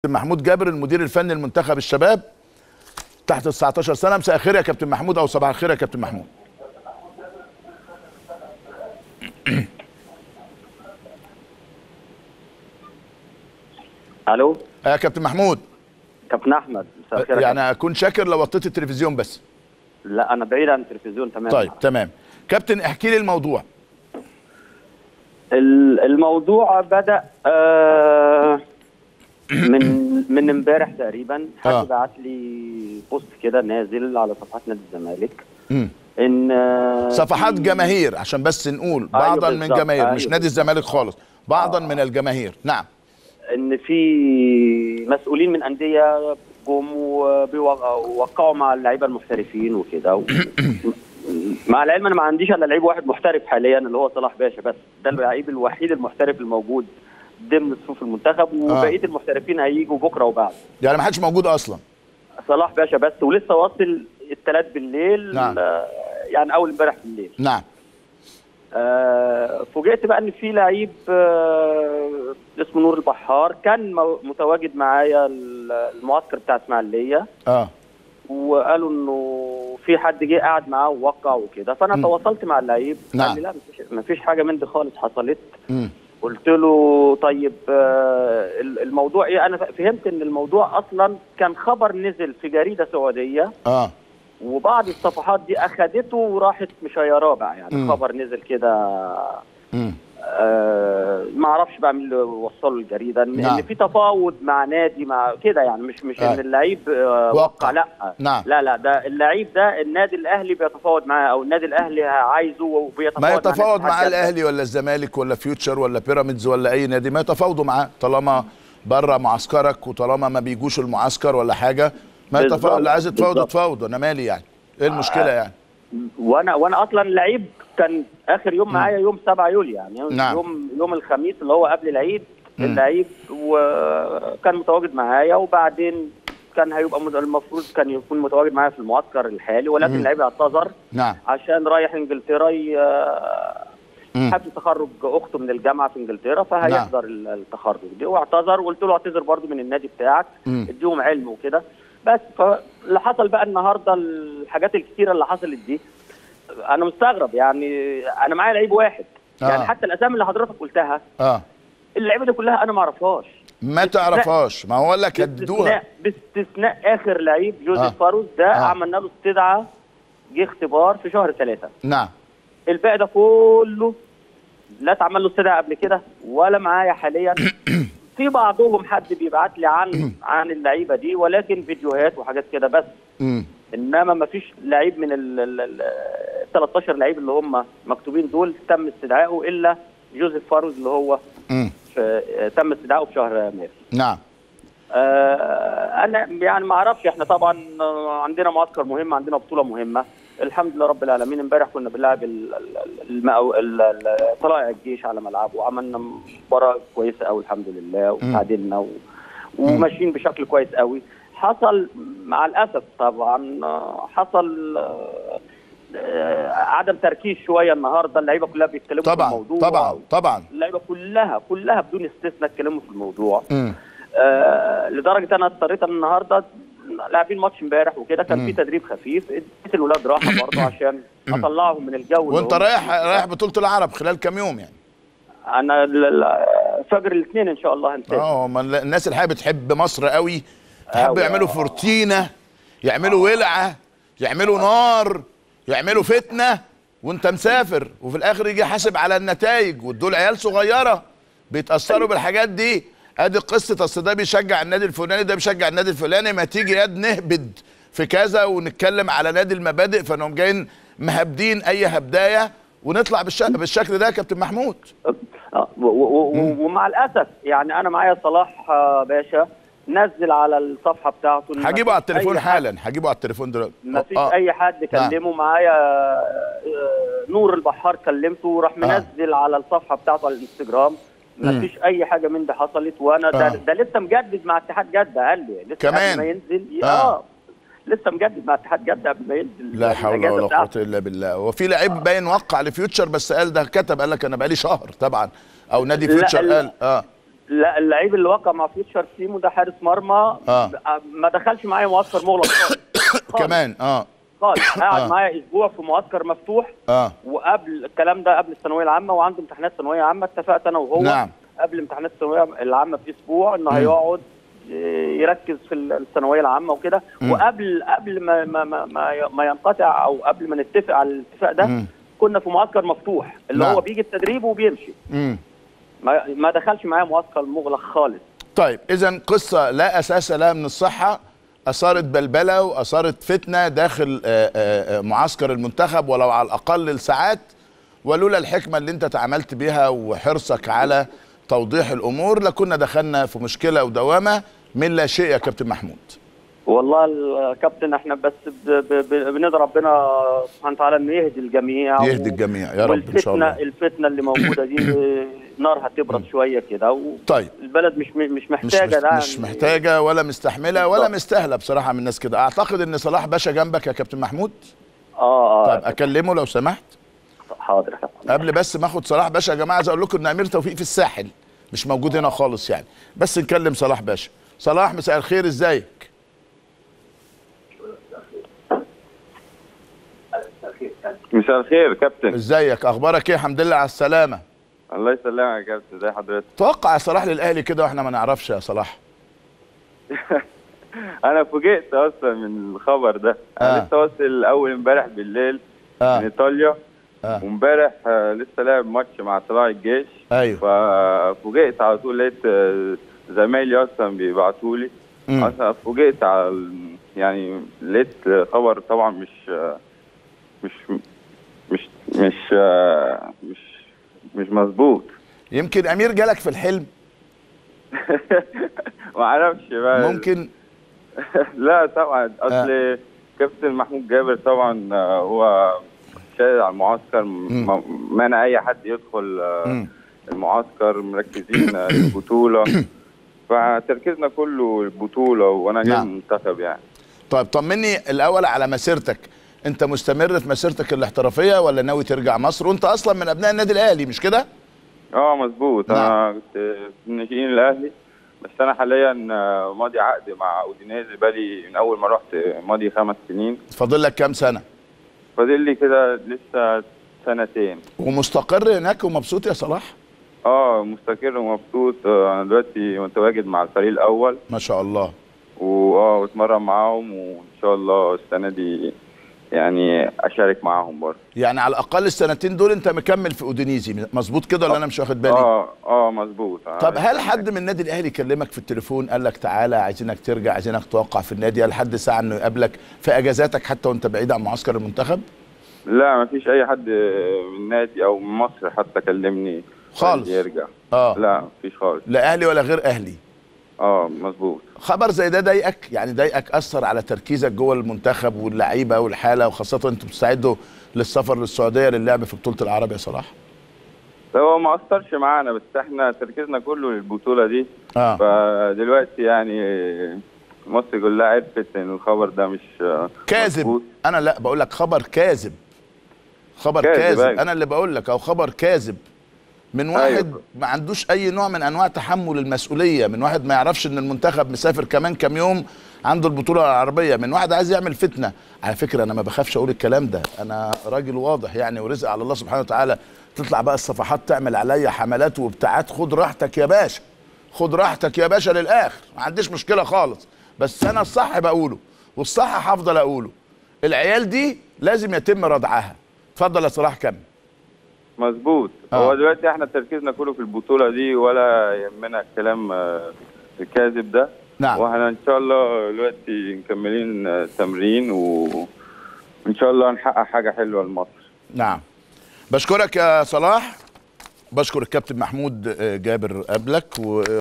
محمود جابر المدير الفني لمنتخب الشباب تحت ال 19 سنه مساء الخير يا كابتن محمود او صباح الخير يا كابتن محمود الو يا كابتن محمود كابتن احمد مساء الخير يا يعني اكون شاكر لو وطيت التلفزيون بس كابتن. لا انا بعيد عن التلفزيون تماما طيب تمام كابتن احكي لي الموضوع ال- الموضوع بدا آه من من امبارح تقريبا آه. حد بعت لي بوست كده نازل على صفحات نادي الزمالك مم. ان آه، صفحات في- جماهير عشان بس نقول أيوة بعضا من بالظبط، جماهير مش أيوة نادي الزمالك خالص بعضا من الجماهير نعم ان في مسؤولين من انديه جم ووقعوا مع اللعيبه المحترفين وكده و... مع العلم انا ما عنديش الا لعيب واحد محترف حاليا اللي هو صلاح باشا بس ده اللعيب الوحيد المحترف الموجود ضمن صفوف المنتخب وبقيه المحترفين هيجوا بكره وبعد يعني ما حدش موجود اصلا صلاح باشا بس ولسه واصل الثلاث بالليل نعم. آه، يعني اول امبارح بالليل نعم آه، فوجئت بقى ان في لعيب آه، اسمه نور البحار كان مو- متواجد معايا ال- المعسكر بتاع اسماعيليه اه وقالوا انه في حد جه قعد معاه ووقع وكده فانا مم. تواصلت مع اللعيب نعم. قال لي لا مفيش, مفيش حاجه من دي خالص حصلت مم. قلت له طيب آه، ال- الموضوع ايه انا فهمت ان الموضوع اصلا كان خبر نزل في جريده سعوديه اه وبعض الصفحات دي اخدته وراحت مشيراه بقى يعني مم. خبر نزل كده مم. آه ما اعرفش بقى مين اللي وصله الجريده ان, نعم. إن في تفاوض مع نادي مع كده يعني مش مش آه. ان اللعيب آه وقع. وقع لا نعم. لا لا ده اللعيب ده النادي الاهلي بيتفاوض معاه او النادي الاهلي عايزه وبيتفاوض ما مع يتفاوض نادي مع الاتحاد. الاهلي ولا الزمالك ولا فيوتشر ولا بيراميدز ولا اي نادي ما يتفاوضوا معاه طالما بره معسكرك وطالما ما بيجوش المعسكر ولا حاجه ما بالظبط، يتفاوض اللي عايز يتفاوض بالظبط. يتفاوض انا مالي يعني ايه المشكله يعني وانا وانا اصلا اللعيب كان اخر يوم معايا يوم 7 يوليو يعني يوم نعم. يوم يوم الخميس اللي هو قبل العيد مم. اللعيب وكان متواجد معايا وبعدين كان هيبقى مد- المفروض كان يكون متواجد معايا في المعسكر الحالي ولكن مم. اللعيب اعتذر نعم عشان رايح انجلترا ي- مم. حفل تخرج اخته من الجامعه في انجلترا فهيحضر ال- التخرج دي واعتذر وقلت له اعتذر برضو من النادي بتاعك مم. اديهم علم وكده بس فاللي حصل بقى النهارده الحاجات الكتيره اللي حصلت دي انا مستغرب يعني انا معايا لعيب واحد آه. يعني حتى الاسامي اللي حضرتك قلتها اه اللعيبه دي كلها انا ما اعرفهاش ما تعرفهاش ما هو لك هدوها باستثناء باستثناء اخر لعيب جوزيف آه. فاروس ده آه. عملنا له استدعاء جه اختبار في شهر ثلاثة نعم الباقي ده كله لا اتعمل له استدعاء قبل كده ولا معايا حاليا في بعضهم حد بيبعت لي عن عن اللعيبه دي ولكن فيديوهات وحاجات كده بس مم. انما ما فيش لعيب من ال ال- ال- 13 لعيب اللي هم مكتوبين دول تم استدعائه الا جوزيف فاروز اللي هو مم. في تم استدعائه في شهر مارس نعم آه، انا يعني ما اعرفش احنا طبعا آه، عندنا معسكر مهم عندنا بطوله مهمه الحمد لله رب العالمين امبارح كنا بنلعب ال- ال- المأو- ال- ال- طلائع الجيش على ملعبه وعملنا مباراه كويسه قوي الحمد لله وتعادلنا و- وماشيين بشكل كويس قوي حصل مع الاسف طبعا آه، حصل آه، آه، عدم تركيز شويه النهارده اللعيبه كلها بيتكلموا في طبعا الموضوع طبعا طبعا اللعيبه كلها كلها بدون استثناء اتكلموا في الموضوع مم. آه لدرجه انا اضطريت أنا النهارده لاعبين ماتش امبارح وكده كان في تدريب خفيف اديت الولاد راحه برضه عشان اطلعهم من الجو اللي وانت هم رايح فيه. رايح بطوله العرب خلال كام يوم يعني انا ال- ال- فجر الاثنين ان شاء الله هنسافر اه ما ال- الناس الحقيقه بتحب مصر قوي تحب أوي، يعملوا آه. فورتينا يعملوا ولعه يعملوا نار يعملوا فتنه وانت مسافر وفي الاخر يجي حاسب على النتائج ودول عيال صغيره بيتاثروا بالحاجات دي ادي قصه اصل ده بيشجع النادي الفلاني ده بيشجع النادي الفلاني ما تيجي ياد نهبد في كذا ونتكلم على نادي المبادئ فانهم جايين مهبدين اي هبدايه ونطلع بالش... بالشكل ده يا كابتن محمود آه، و- و- و- ومع الاسف يعني انا معايا صلاح آه، باشا نزل على الصفحه بتاعته إن هجيبه على مفيش التليفون أي حد- حالا هجيبه على التليفون دلوقتي ما فيش آه. اي حد كلمه معايا آه، نور البحار كلمته وراح منزل على الصفحه بتاعته على الانستجرام ما فيش اي حاجه من دي حصلت وانا ده, آه. ده لسه مجدد مع اتحاد جده قال لي لسه كمان؟ قبل ما ينزل آه. اه, لسه مجدد مع اتحاد جده قبل ما ينزل لا حول الأجازة ولا بتاعته. قوه الا بالله وفي لعيب باين وقع لفيوتشر بس قال ده كتب قال لك انا بقالي شهر طبعا او نادي لا، فيوتشر لا. قال اه لا اللعيب اللي وقع مع فيوتشر تيم وده حارس مرمى آه. ما دخلش معايا معسكر مغلق خالص خالص. كمان اه خالص قاعد آه. معايا اسبوع في معسكر مفتوح اه وقبل الكلام ده قبل الثانويه العامه وعنده امتحانات ثانويه عامه اتفقت انا وهو نعم. قبل امتحانات الثانويه العامه باسبوع انه مم. هيقعد يركز في الثانويه العامه وكده مم. وقبل قبل ما ما ما ما- ما ينقطع او قبل ما نتفق على الاتفاق ده مم. كنا في معسكر مفتوح اللي نعم. هو بيجي التدريب وبيمشي امم ما, ما دخلش معايا معسكر مغلق خالص طيب اذا قصه لا اساس لها من الصحه اثارت بلبله واثارت فتنه داخل آه، آه، آه، معسكر المنتخب ولو على الاقل لساعات ولولا الحكمه اللي انت تعاملت بيها وحرصك على توضيح الامور لكنا دخلنا في مشكله ودوامه من لا شيء يا كابتن محمود والله الكابتن احنا بس ب- ب- ب- بندعي ربنا سبحانه وتعالى انه يهدي الجميع يهدي و- الجميع يا رب ان شاء والفتنه الله الفتنه اللي موجوده دي نار هتبرد شويه كده طيب والبلد مش مش مش محتاجه مش, ده مش يعني. محتاجه ولا مستحمله ولا بالظبط. مستاهله بصراحه من الناس كده اعتقد ان صلاح باشا جنبك يا كابتن محمود اه طيب اه اكلمه لو سمحت حاضر يا كابتن قبل بس ما اخد صلاح باشا يا جماعه عايز اقول لكم ان امير توفيق في الساحل مش موجود هنا خالص يعني بس نكلم صلاح باشا صلاح مساء الخير ازيك مساء الخير كابتن ازيك اخبارك ايه الحمد لله على السلامه الله يسلمك يا كابتن ازي حضرتك توقع يا صلاح للاهلي كده واحنا ما نعرفش يا صلاح انا فوجئت اصلا من الخبر ده انا آه. لسه واصل اول امبارح بالليل من اه ايطاليا اه وامبارح آه، لسه لاعب ماتش مع طلائع الجيش ايوه ففوجئت على طول لقيت آه، زمايلي اصلا بيبعتوا لي مم. اصلا فوجئت على ال- يعني لقيت خبر طبعا مش آه، مش مش مش آه، مش مش مظبوط يمكن امير جالك في الحلم ما اعرفش بقى ممكن لا طبعا اصل كابتن محمود جابر طبعا آه، هو شاهد على المعسكر مم. م- مانع اي حد يدخل آه، مم. المعسكر مركزين آه، البطوله فتركيزنا كله البطوله وانا جاي نعم. من المنتخب يعني طيب طمني الاول على مسيرتك انت مستمر في مسيرتك الاحترافيه ولا ناوي ترجع مصر وانت اصلا من ابناء النادي الاهلي مش كده اه مظبوط نعم. انا كنت في الناشئين الاهلي بس انا حاليا آه، ماضي عقد مع اودينيزي بالي من اول ما رحت ماضي خمس سنين فاضل لك كام سنه فاضل لي كده لسه سنتين ومستقر هناك ومبسوط يا صلاح اه مستقر ومبسوط آه، انا دلوقتي متواجد مع الفريق الاول ما شاء الله واه بتمرن معاهم وان شاء الله السنه دي يعني اشارك معاهم برضه يعني على الاقل السنتين دول انت مكمل في اودينيزي مظبوط كده ولا انا مش واخد بالي اه اه مظبوط آه، طب هل السنة حد من النادي الاهلي كلمك في التليفون قال لك تعالى عايزينك ترجع عايزينك توقع في النادي هل حد سعى انه يقابلك في اجازاتك حتى وانت بعيد عن معسكر المنتخب لا ما فيش اي حد من النادي او من مصر حتى كلمني خالص. يرجع اه لا ما فيش خالص لا اهلي ولا غير اهلي اه مظبوط خبر زي ده ضايقك يعني ضايقك اثر على تركيزك جوه المنتخب واللعيبه والحاله وخاصه انتوا بتستعدوا للسفر للسعوديه للعب في بطوله العرب يا صلاح هو ما اثرش معانا بس احنا تركيزنا كله للبطوله دي اه فدلوقتي يعني مصر كلها عرفت ان الخبر ده مش آه، كاذب مظبوط. انا لا بقول لك خبر كاذب خبر كاذب، كاذب أيوة. انا اللي بقول لك او خبر كاذب من واحد أيوة. ما عندوش اي نوع من انواع تحمل المسؤوليه من واحد ما يعرفش ان المنتخب مسافر كمان كام يوم عنده البطوله العربيه من واحد عايز يعمل فتنه على فكره انا ما بخافش اقول الكلام ده انا راجل واضح يعني ورزق على الله سبحانه وتعالى تطلع بقى الصفحات تعمل عليا حملات وابتعات خد راحتك يا باشا خد راحتك يا باشا للاخر ما عنديش مشكله خالص بس انا الصح بقوله والصح هفضل اقوله العيال دي لازم يتم ردعها اتفضل يا صلاح كمل مظبوط آه. هو دلوقتي احنا تركيزنا كله في البطوله دي ولا يهمنا الكلام آه، الكاذب ده نعم واحنا ان شاء الله دلوقتي مكملين آه، تمرين و- وان شاء الله نحقق حاجه حلوه لمصر نعم بشكرك يا صلاح بشكر الكابتن محمود آه، جابر قبلك و